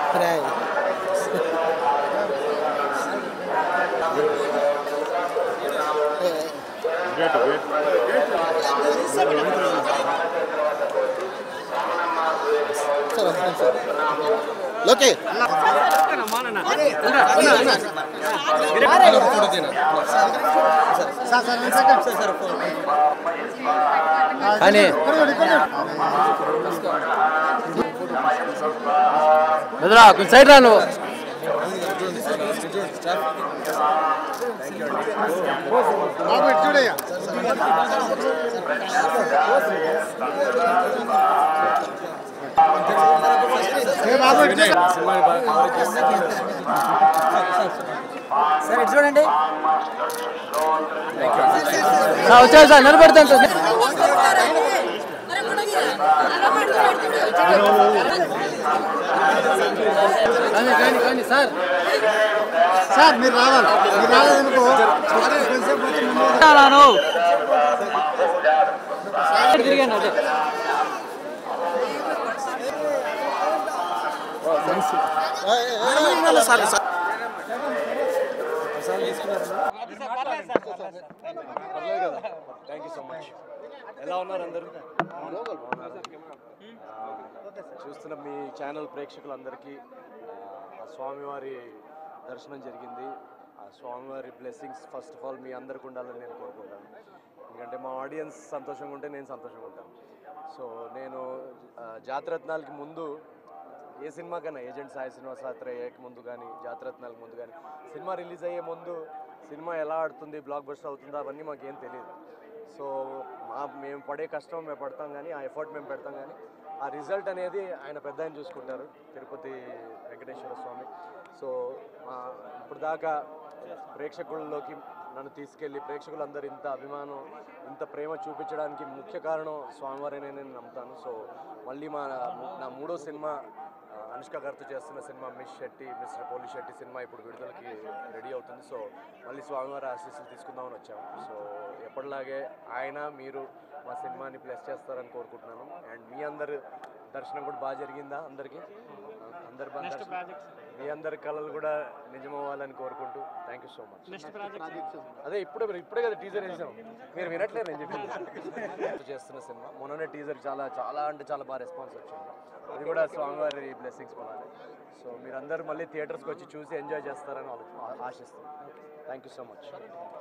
Peraí. లోకే కానీ బెదరా కొంచెం సైడ్ రా నువ్వు చూడయ్యా సార్ ఇటు చూడండి వచ్చారు సార్ నిలబడతాను సార్ కానీ కానీ కానీ సార్ సార్ మీరు రావాలి మీరు రాలేదనుకో కొంచెంసేపు వచ్చి ముందు రాను తిరిగాను అదే థ్యాంక్ యూ సో మచ్ ఎలా ఉన్నారు అందరూ చూస్తున్న మీ ఛానల్ ప్రేక్షకులందరికీ ఆ స్వామివారి దర్శనం జరిగింది ఆ స్వామివారి బ్లెస్సింగ్స్ ఫస్ట్ ఆఫ్ ఆల్ మీ అందరికి ఉండాలని నేను కోరుకుంటాను ఎందుకంటే మా ఆడియన్స్ సంతోషంగా ఉంటే నేను సంతోషంగా ఉంటాను సో నేను ఆ, జాతరత్నాలకి ముందు ఏ సినిమా కన్నా ఏజెంట్ సాయి శ్రీనివాస యాత్రయ్యకి ముందు కానీ జాతరత్నాలకు ముందు కానీ సినిమా రిలీజ్ అయ్యే ముందు సినిమా ఎలా ఆడుతుంది బ్లాక్ బస్టర్ అవుతుందో అవన్నీ మాకేం తెలియదు సో మా మేము పడే కష్టం మేము పడతాం కానీ ఆ ఎఫర్ట్ మేము పెడతాం కానీ ఆ రిజల్ట్ అనేది ఆయన పెద్ద ఆయన చూసుకుంటారు తిరుపతి వెంకటేశ్వర స్వామి సో మా ఇప్పుడు దాకా ప్రేక్షకుల్లోకి నన్ను తీసుకెళ్ళి ప్రేక్షకులందరూ ఇంత అభిమానం ఇంత ప్రేమ చూపించడానికి ముఖ్య కారణం స్వామివారినే నేను నమ్ముతాను సో మళ్ళీ మా నా మూడో సినిమా ఆ, అనుష్క గారితో చేస్తున్న సినిమా మిస్ శెట్టి మిస్టర్ పోలి శెట్టి సినిమా ఇప్పుడు విడుదలకి రెడీ అవుతుంది సో మళ్ళీ స్వామివారి ఆశీస్సులు తీసుకుందామని వచ్చాము సో ఎప్పటిలాగే ఆయన మీరు మా సినిమాని ప్లస్ చేస్తారని కోరుకుంటున్నాను అండ్ మీ అందరు దర్శనం కూడా బాగా జరిగిందా అందరికీ అందరు బాగా దర్శనం- మీ అందరి కళలు కూడా నిజమవ్వాలని కోరుకుంటూ థ్యాంక్ యూ సో మచ్ అదే ఇప్పుడే ఇప్పుడే కదా టీజర్ వేసాం మీరు వినట్లేదు నేను చెప్పింది చేస్తున్న సినిమా మొన్ననే టీజర్ చాలా చాలా అంటే చాలా బాగా రెస్పాన్స్ వచ్చింది అది కూడా స్వామివారి బ్లెస్సింగ్స్ కొనాలి సో మీరందరూ మళ్ళీ థియేటర్స్కి వచ్చి చూసి ఎంజాయ్ చేస్తారని ఆలో- ఆ- ఆశిస్తున్నాను థ్యాంక్ యూ సో మచ్